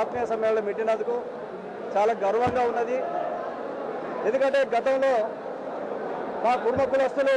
ఆత్మీయ సమ్మేళనం పెట్టినందుకు చాలా గర్వంగా ఉన్నది ఎందుకంటే గతంలో మా కుటుంబ కులస్తులు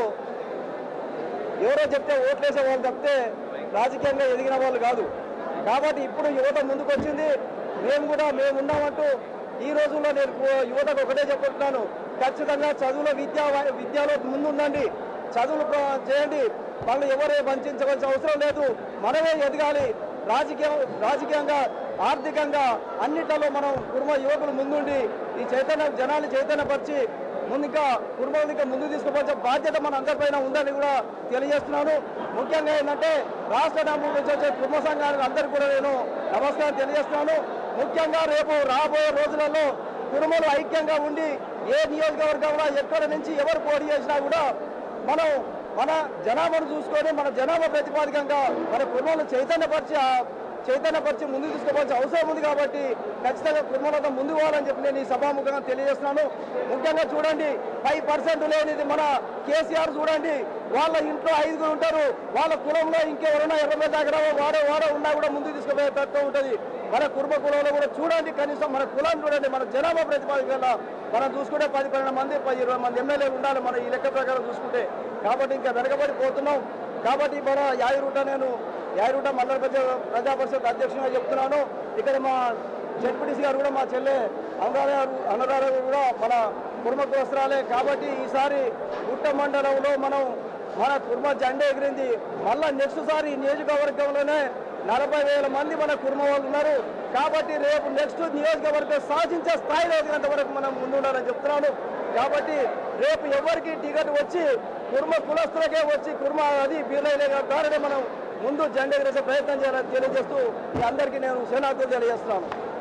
ఎవరో చెప్తే ఓట్లేసే వాళ్ళు తప్పితే రాజకీయంగా ఎదిగిన వాళ్ళు కాదు కాబట్టి ఇప్పుడు యువత ముందుకు వచ్చింది మేము కూడా మేము ఉన్నామంటూ ఈ రోజుల్లో నేను కు- యువతకు ఒకటే చెప్పుకుంటున్నాను ఖచ్చితంగా చదువులో విద్య విద్యలో ముందుందండి చదువులు ప్ర- చేయండి వాళ్ళు ఎవరే వంచవలసిన అవసరం లేదు మనమే ఎదగాలి రాజకీయం రాజకీయంగా ఆర్థికంగా అన్నిట్లలో మనం కుటుంబ యువకులు ముందుండి ఈ చైతన్య జనాన్ని చైతన్యపరిచి ముందు ఇంకా కుటుంబాన్ని ఇంకా ముందు తీసుకుపోవచ్చే బాధ్యత మన అందరిపైన ఉందని కూడా తెలియజేస్తున్నాను ముఖ్యంగా ఏంటంటే రాష్ట్ర నామం నుంచి వచ్చే కుటుంబ సంఘానికి అందరికీ కూడా నేను నమస్కారం తెలియజేస్తున్నాను ముఖ్యంగా రేపు రాబోయే రోజులలో కుటుంబాలు ఐక్యంగా ఉండి ఏ నియోజకవర్గంలో ఎక్కడ నుంచి ఎవరు పోటీ చేసినా కూడా మనం మన జనాభాను చూసుకొని మన జనాభా ప్రతిపాదికంగా మన కుటుంబాలను చైతన్యపరిచి ఆ చైతన్యపరిచి ముందుకు తీసుకోవాల్సిన అవసరం ఉంది కాబట్టి ఖచ్చితంగా కుటుంబంలో ముందు పోవాలని చెప్పి నేను ఈ సభాముఖంగా తెలియజేస్తున్నాను ముఖ్యంగా చూడండి ఫైవ్ పర్సెంట్ లేనిది మన కేసీఆర్ చూడండి వాళ్ళ ఇంట్లో ఐదుగురు ఉంటారు వాళ్ళ కులంలో ఇంకెవరైనా ఎర్రమే దగ్గర వాడే వాడే ఉన్నా కూడా ముందుకు తీసుకుపోయే తత్వం ఉంటుంది మన కుటుంబ కులంలో కూడా చూడండి కనీసం మన కులాన్ని చూడండి మన జనాభా ప్రతిపాదికగా మనం చూసుకుంటే పది పన్నెండు మంది పది ఇరవై మంది ఎమ్మెల్యేలు ఉండాలి మన ఈ లెక్క ప్రకారం చూసుకుంటే కాబట్టి ఇంకా వెనకబడిపోతున్నాం కాబట్టి మన యాయిరుట నేను యాయిరుట మండల ప్రజా ప్రజా పరిషత్ అధ్యక్షునిగా చెప్తున్నాను ఇక్కడ మా జడ్పీటీసీ గారు కూడా మా చెల్లె అనురాధ గారు అనురాధ గారు కూడా మన కుటుంబ కులస్త్రాలే కాబట్టి ఈసారి గుట్ట మండలంలో మనం మన కుటుంబ జెండా ఎగిరింది మళ్ళా నెక్స్ట్ సారి ఈ నియోజకవర్గంలోనే నలభై వేల మంది మన కుటుంబ వాళ్ళు ఉన్నారు కాబట్టి రేపు నెక్స్ట్ నియోజకవర్గం సాధించే స్థాయిలో ఎదిగేంత వరకు మనం ముందుండాలని చెప్తున్నాను కాబట్టి రేపు ఎవరికి టికెట్ వచ్చి కుర్మ కులస్తులకే వచ్చి కుర్మ అది బీర్లైలే ద్వారానే మనం ముందు జెండా ఎగరేసే ప్రయత్నం చేయాలని తెలియజేస్తూ మీ అందరికీ నేను సేనార్థులు తెలియజేస్తున్నాను